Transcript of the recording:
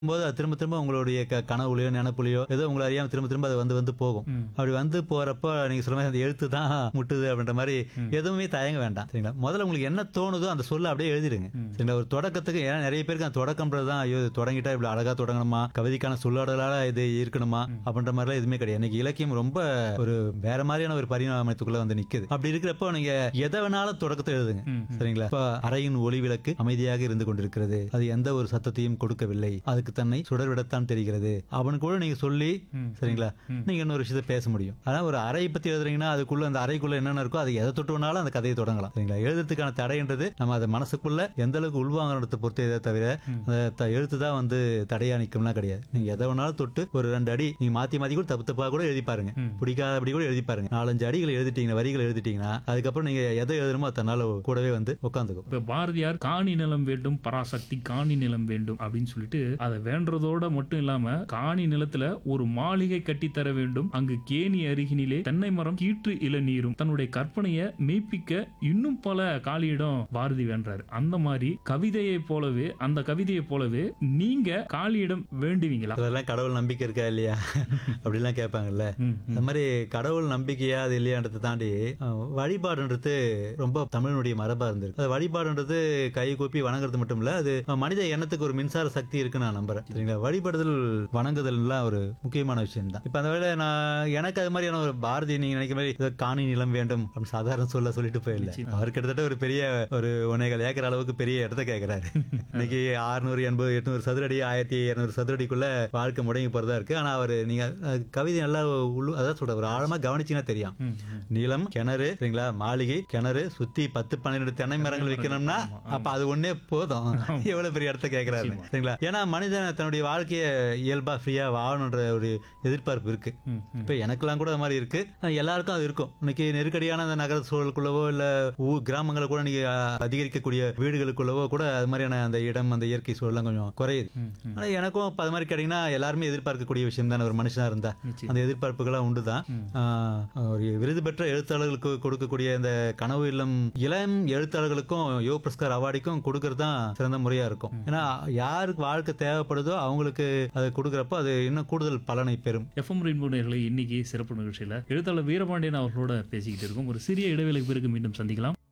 போது அது திரும்ப திரும்ப உங்களுடைய க- கனவுலையோ நினப்புலையோ ஏதோ உங்களை அறியாம திரும்ப திரும்ப அது வந்து வந்து போகும் ம். அப்படி வந்து போறப்போ நீங்க சொல்ற மாதிரி அந்த எழுத்து தான் முட்டுது அப்படின்ற மாதிரி எதுவுமே தயங்க வேண்டாம் சரிங்களா முதல்ல உங்களுக்கு என்ன தோணுதோ அந்த சொல்ல அப்படியே எழுதிடுங்க சரிங்களா ஒரு தொடக்கத்துக்கு ஏன்னா நிறைய பேருக்கு அந்த தொடக்கம்ன்றது தான் ஐயோ இது தொடங்கிட்டா இப்படி அழகா தொடங்கணுமா கவிதைக்கான சொல்லாடலால இது இருக்கணுமா அப்படின்ற மாதிரிலாம் எதுவுமே கிடையாது இன்னைக்கு இலக்கியம் ரொம்ப ஒரு வேற மாதிரியான ஒரு பரிணாமத்துக்குள்ள வந்து நிக்குது அப்படி இருக்கிறப்போ நீங்க எதை வேணாலும் தொடக்கத்தை எழுதுங்க ம். சரிங்களா இப்ப அறையின் ஒளி விளக்கு அமைதியாக இருந்து கொண்டிருக்கிறது அது எந்த ஒரு சத்தத்தையும் கொடுக்கவில்லை அதுக்கு தன்னை சுடர் விடத்தான் தெரிகிறது அவனு கூட நீங்க சொல்லி ம். சரிங்களா நீங்க இன்னொரு விஷயத்தை பேச முடியும் ஆனா ஒரு அறையை பத்தி எழுதுறீங்கன்னா அதுக்குள்ள அந்த அறைக்குள்ள என்னென்ன இருக்கோ அதை எதை தொட்டு வேணாலும் அந்த கதையை தொடங்கலாம் சரிங்களா எழுதுறதுக்கான தடைன்றது நம்ம அதை மனசுக்குள்ள எந்த அளவுக்கு உள்வாங்கறத பொறுத்து இதை தவிர அந்த த- எழுத்து தான் வந்து தடையா நிக்கும்லாம் கிடையாது நீங்க எதை வேணாலும் தொட்டு ஒரு ரெண்டு அடி நீங்க மாத்தி மாத்தி கூட தப்பு தப்பா கூட எழுதி பாருங்க பிடிக்காத அப்படி கூட எழுதி பாருங்க நாலஞ்சு அடிகள் எழுதிட்டீங்க வரிகள் எழுதிட்டீங்கன்னா அதுக்கப்புறம் நீங்க எதை எழுதணுமோ அத்தனால கூடவே வந்து உட்காந்துக்கும் இப்ப பாரதியார் காணி நிலம் வேண்டும் பராசக்தி காணி நிலம் வேண்டும் அப்படின்னு சொல்லிட்டு அதை வேண்டதோட மட்டும் இல்லாம காணி நிலத்துல ஒரு மாளிகை கட்டித்தர வேண்டும் அங்கு கேணி அருகினிலே தென்னை மரம் கீற்று இளநீரும் தன்னுடைய கற்பனையை மெய்ப்பிக்க இன்னும் பல காலியிடம் பாரதி வேண்டாரு அந்த மாதிரி கவிதையை போலவே அந்த கவிதையை போலவே நீங்க காலியிடம் வேண்டுவீங்களா அதெல்லாம் கடவுள் நம்பிக்கை இருக்கா இல்லையா அப்படிலாம் கேட்பாங்கல்ல ம், அந்த மாதிரி கடவுள் நம்பிக்கையா அது இல்லையான்றதை தாண்டி அஹ், வழிபாடுன்றது ரொம்ப தமிழனுடைய மரபா இருந்திருக்கு அது வழிபாடுன்றது கை கூப்பி வணங்குறது மட்டும் இல்ல அது மனித எண்ணத்துக்கு ஒரு மின்சார சக்தி இருக்குன்னு நான் நம்புறேன் சரிங்களா வழிபடுதல் வணங்குதல்லாம் ஒரு முக்கியமான விஷயம் தான் இப்ப அந்த வேலை நான் எனக்கு அது மாதிரியான ஒரு பாரதி நீங்க நினைக்கிற மாதிரி ஏதோ காணி நிலம் வேண்டும் அப்படின்னு சாதாரண சொல்ல சொல்லிட்டு போயிடல அவர் கிட்டத்தட்ட ஒரு பெரிய ஒரு ஒன்னேகால் ஏக்கர் அளவுக்கு பெரிய இடத்த கேட்கிறாரு இன்னைக்கு ஆறுநூறு எண்பது எட்நூறு சதுரடி ஆயிரத்தி இருநூறு சதுரடிக்குள்ள வாழ்க்கை முடங்கி போறதா இருக்கு ஆனா அவர் நீங்க அஹ், கவிதை நல்லா உள்ளு அதான் சொல்ற ஒரு ஆழமா கவனிச்சீங்கன்னா தெரியும் ம், ம். நிலம் கிணறு சரிங்களா மாளிகை கிணறு சுத்தி பத்து பன்னெண்டு தென்னை மரங்கள் வைக்கணும்னா அப்ப அது ஒண்ணே போதும் எவ்வளவு பெரிய இடத்த கேட்கிறாரு சரிங்களா ஏன்னா மனிதன் தன்னுடைய வாழ்க்கைய இயல்பா ஃப்ரீயா வாழணுன்ற ஒரு எதிர்பார்ப்பு இருக்கு ம், ம். இப்ப எனக்கெல்லாம் கூட அது மாதிரி இருக்கு ஆனா எல்லாருக்கும் அது இருக்கும் இன்னைக்கு நெருக்கடியான அந்த நகர சூழலுக்குள்ளவோ இல்ல ஊர் கிராமங்களை கூட நீங்க அஹ், அதிகரிக்கக்கூடிய வீடுகளுக்குள்ளவோ கூட அது மாதிரியான அந்த இடம் அந்த இயற்கை சூழலாம் கொஞ்சம் குறையுது ம், ம். ஆனா எனக்கும் இப்ப அது மாதிரி கேட்டீங்கன்னா எல்லாருமே எதிர்பார்க்கக்கூடிய விஷயம் தானே ஒரு மனுஷனா இருந்தா நிச்சயம். அந்த எதிர்பார்ப்புகள்லாம் உண்டுதான் ஆஹ், ஒரு விருது பெற்ற எழுத்தாளர்களுக்கு கொடுக்கக்கூடிய இந்த கனவு இல்லம் இளம் எழுத்தாளர்களுக்கும் யோ புரஸ்கார் அவார்டுக்கும் கொடுக்கறது தான் சிறந்த முறையா இருக்கும் ஏன்னா யாருக்கு வாழ்க்கை தேவைப்படுதோ அவங்களுக்கு அது கொடுக்கறப்போ அது இன்னும் கூடுதல் பலனை பெறும் எஃப்எம் ரெயின்போ நேயர்களே இன்னைக்கு சிறப்பு நிகழ்ச்சியில எழுத்தாளர் வீரபாண்டியன் அவர்களோட பேசிக்கிட்டு இருக்கோம் ஒரு சிறிய இடைவேளைக்கு பிறகு மீண்டும் சந்திக்கலாம்